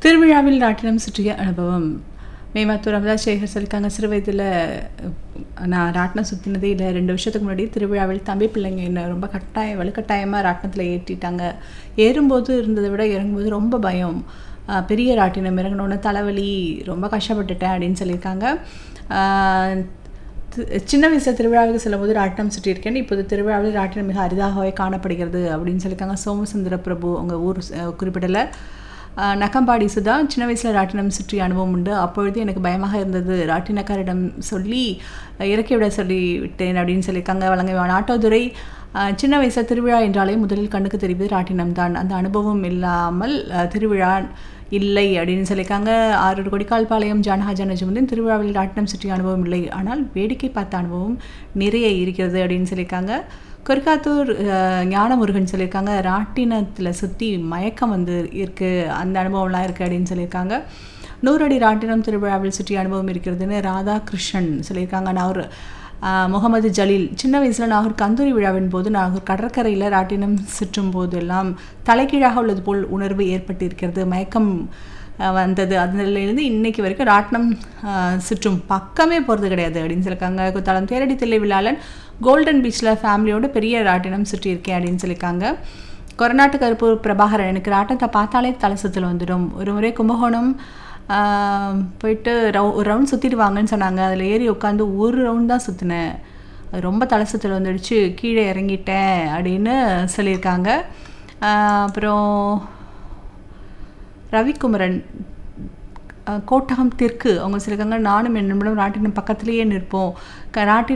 திருவிழாவில் ராட்டினம் சுற்றிய அனுபவம் மேமாத்தூர் அமலாசேகர் சொல்லியிருக்காங்க சிறு வயதில் நான் ராட்டினம் சுற்றினதே இல்லை ரெண்டு வருஷத்துக்கு முன்னாடி திருவிழாவில் தம்பி பிள்ளைங்க என்ன ரொம்ப கட்டாயம் வலுக்கட்டாயமாக ராட்டினத்தில் ஏற்றிட்டாங்க ஏறும்போது இருந்ததை விட இறங்கும்போது ரொம்ப பயம் ஆஹ் பெரிய ராட்டினம் இறங்கினோடனே தலைவலி ரொம்ப கஷ்டப்பட்டுட்டேன் அப்படின்னு சொல்லியிருக்காங்க ஆஹ் தி- சின்ன வயசில் திருவிழாவுக்கு செல்லும்போது ராட்டினம் சுற்றியிருக்கேன் இப்போது திருவிழாவில் ராட்டினம் மிக அரிதாகவே காணப்படுகிறது அப்படின்னு சொல்லியிருக்காங்க சோமசுந்தர பிரபு அவங்க ஊர் அஹ், குறிப்பிடலை ஆஹ், நக்கம்பாடி சுதா சின்ன வயசில் ராட்டினம் சுற்றிய அனுபவம் உண்டு அப்பொழுது எனக்கு பயமாக இருந்தது ராட்டினக்காரிடம் சொல்லி அஹ், இறக்கி விட சொல்லி விட்டேன் அப்படின்னு சொல்லியிருக்காங்க வழங்க நாட்டோதுரை ஆஹ், சின்ன வயசில் திருவிழா என்றாலே முதலில் கண்ணுக்கு தெரிவது ராட்டினம் தான் அந்த அனுபவம் இல்லாமல் அஹ், திருவிழா இல்லை அப்படின்னு சொல்லியிருக்காங்க ஆறு கொடிக்கால்பாளையம் ஜானஹாஜா நஜமுதீன் திருவிழாவில் ராட்டினம் சுற்றிய அனுபவம் இல்லை ஆனால் வேடிக்கை பார்த்த அனுபவம் நிறைய இருக்கிறது அப்படின்னு சொல்லியிருக்காங்க கொருக்காத்தூர் அஹ், ஞானமுருகன் சொல்லியிருக்காங்க ராட்டினத்தில் சுற்றி மயக்கம் வந்து இருக்குது அந்த அனுபவம்லாம் இருக்குது அப்படின்னு சொல்லியிருக்காங்க நூறடி ராட்டினம் திருவிழாவில் சுற்றிய அனுபவம் இருக்கிறதுன்னு ராதாகிருஷ்ணன் சொல்லியிருக்காங்க நான் ஒரு ஆஹ் முகமது ஜலீல் சின்ன வயசில் நாகூர் கந்தூரி விழாவின் போது நாகூர் கடற்கரையில் ராட்டினம் சுற்றும் போதெல்லாம் தலைகீழாக உள்ளது போல் உணர்வு ஏற்பட்டிருக்கிறது மயக்கம் ஆஹ் வந்தது அதிலிருந்து இன்னைக்கு வரைக்கும் ராட்டினம் ஆஹ் சுற்றும் பக்கமே போகிறது கிடையாது அப்படின்னு சொல்லியிருக்காங்க குத்தாலம் தேரடி தில்லை விழாலன் கோல்டன் பீச்சில் ஃபேமிலியோட பெரிய ராட்டினம் சுற்றியிருக்கேன் அப்படின்னு சொல்லியிருக்காங்க கொரநாட்டு கருப்பூர் பிரபாகரன் எனக்கு ராட்டத்தை பார்த்தாலே தலை சுத்தல் வந்துடும் ஒரு முறை கும்பகோணம் ஆஹ் போயிட்டு ரவு ஒரு ரவுண்ட் சுற்றிட்டு வாங்கன்னு சொன்னாங்க அதில் ஏறி உட்காந்து ஒரு ரவுண்ட் தான் சுற்றினேன் அது ரொம்ப தலை சுத்தல் வந்துடுச்சு கீழே இறங்கிட்டேன் அப்படின்னு சொல்லியிருக்காங்க ஆஹ் அப்புறம் ரவிக்குமரன் அஹ் கோட்டகம் தெற்கு அவங்க சொல்லியிருக்காங்க நானும் என் நண்பனும் ராட்டினம் பக்கத்துலேயே நிற்போம் க- ராட்டினம்